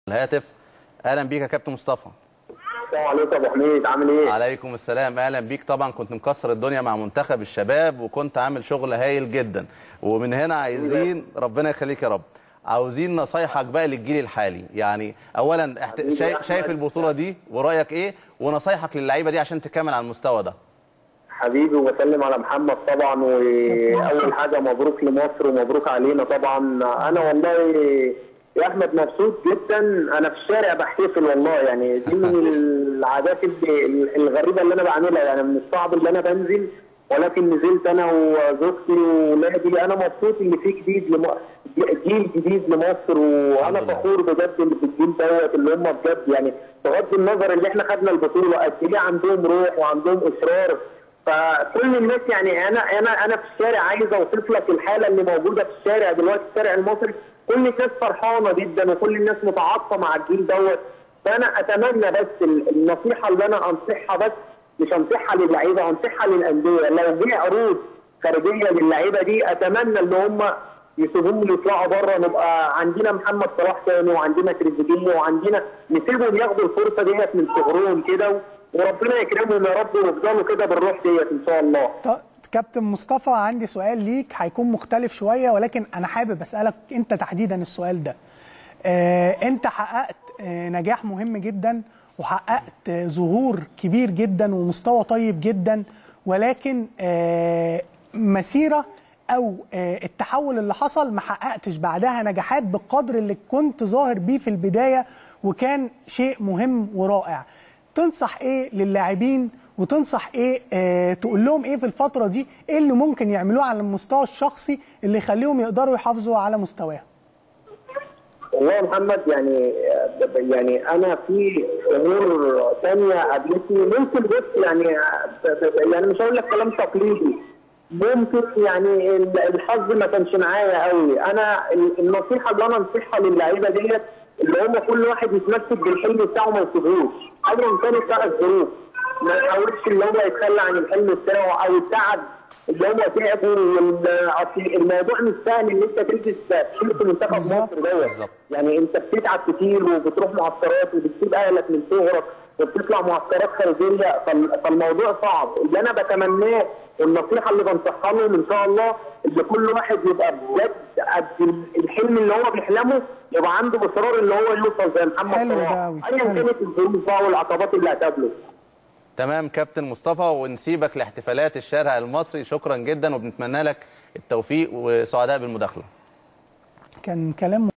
الهاتف اهلا بيك يا كابتن مصطفى السلام عليكم يا ابو حميد عامل ايه؟ عليكم السلام اهلا بيك طبعا كنت مكسر الدنيا مع منتخب الشباب وكنت عامل شغل هايل جدا ومن هنا عايزين ربنا يخليك يا رب عاوزين نصايحك بقى للجيل الحالي يعني اولا احت... حبيبي شايف, يا أحمد. شايف البطوله دي ورايك ايه ونصايحك للعيبه دي عشان تكمل على المستوى ده حبيبي وبسلم على محمد طبعا واول حاجه مبروك لمصر ومبروك علينا طبعا انا والله يا احمد مبسوط جدا انا في الشارع بحتفل والله يعني دي من العادات اللي- الغريبه اللي انا بعملها يعني من الصعب اللي انا بنزل ولكن نزلت انا وزوجتي وولادي انا مبسوط ان في جديد لم... جيل جديد لمصر وانا الحمد لله. فخور بجد اللي في الجيل دوت اللي هم بجد يعني بغض النظر اللي احنا خدنا البطوله قد ايه عندهم روح وعندهم اصرار فكل الناس يعني انا انا انا في الشارع عايز اوصف لك الحاله اللي موجوده في الشارع دلوقتي الشارع المصري كل الناس فرحانه جدا وكل الناس متعاطفه مع الجيل دوت فانا اتمنى بس ال- النصيحه اللي انا انصحها بس مش انصحها للعيبه انصحها للانديه لو جه عروض خارجيه للعيبه دي اتمنى ان هم يسيبوهم يطلعوا بره نبقى عندنا محمد صلاح تاني وعندنا تريزيجيه وعندنا نسيبهم ياخدوا الفرصه ديت من صغرهم كده و- وربنا يكرمهم يا رب ويفضلوا كده بالروح ديت ان شاء الله. ط- كابتن مصطفى عندي سؤال ليك هيكون مختلف شويه ولكن انا حابب اسالك انت تحديدا السؤال ده آه انت حققت آه نجاح مهم جدا وحققت آه ظهور كبير جدا ومستوى طيب جدا ولكن آه مسيره او آه التحول اللي حصل ما حققتش بعدها نجاحات بالقدر اللي كنت ظاهر بيه في البدايه وكان شيء مهم ورائع تنصح ايه للاعبين وتنصح ايه آه تقول لهم ايه في الفتره دي ايه اللي ممكن يعملوه على المستوى الشخصي اللي يخليهم يقدروا يحافظوا على مستواهم والله يا محمد يعني يعني انا في امور ثانيه قابلتني ممكن بص يعني يعني مش هقول لك كلام تقليدي ممكن يعني الحظ ما كانش معايا قوي انا النصيحه اللي انا انصحها للعيبه ديت اللي هم كل واحد يتمسك بالحلم بتاعه ما يسيبهوش ايا كانت بقى الظروف ما يحاولش اللي هو يتخلى عن الحلم بتاعه او التعب اللي هو تعبه وال- أصل الموضوع مش سهل ان انت تلبس تيشيرت منتخب بالظبط. مصر دوت بالظبط. يعني انت بتتعب كتير وبتروح معسكرات وبتسيب اهلك من صغرك وبتطلع معسكرات خارجيه فال- فالموضوع صعب اللي انا بتمناه والنصيحه اللي بنصحها لهم ان شاء الله ان كل واحد يبقى بجد قد الحلم اللي هو بيحلمه يبقى عنده اصرار اللي هو يوصل زي محمد حلو ده صلاح أوي. ايا حلو. كانت الظروف بقى والعقبات اللي هتقابله تمام كابتن مصطفى ونسيبك لاحتفالات الشارع المصري شكرا جدا وبنتمنى لك التوفيق وسعداء بالمداخله كان كلام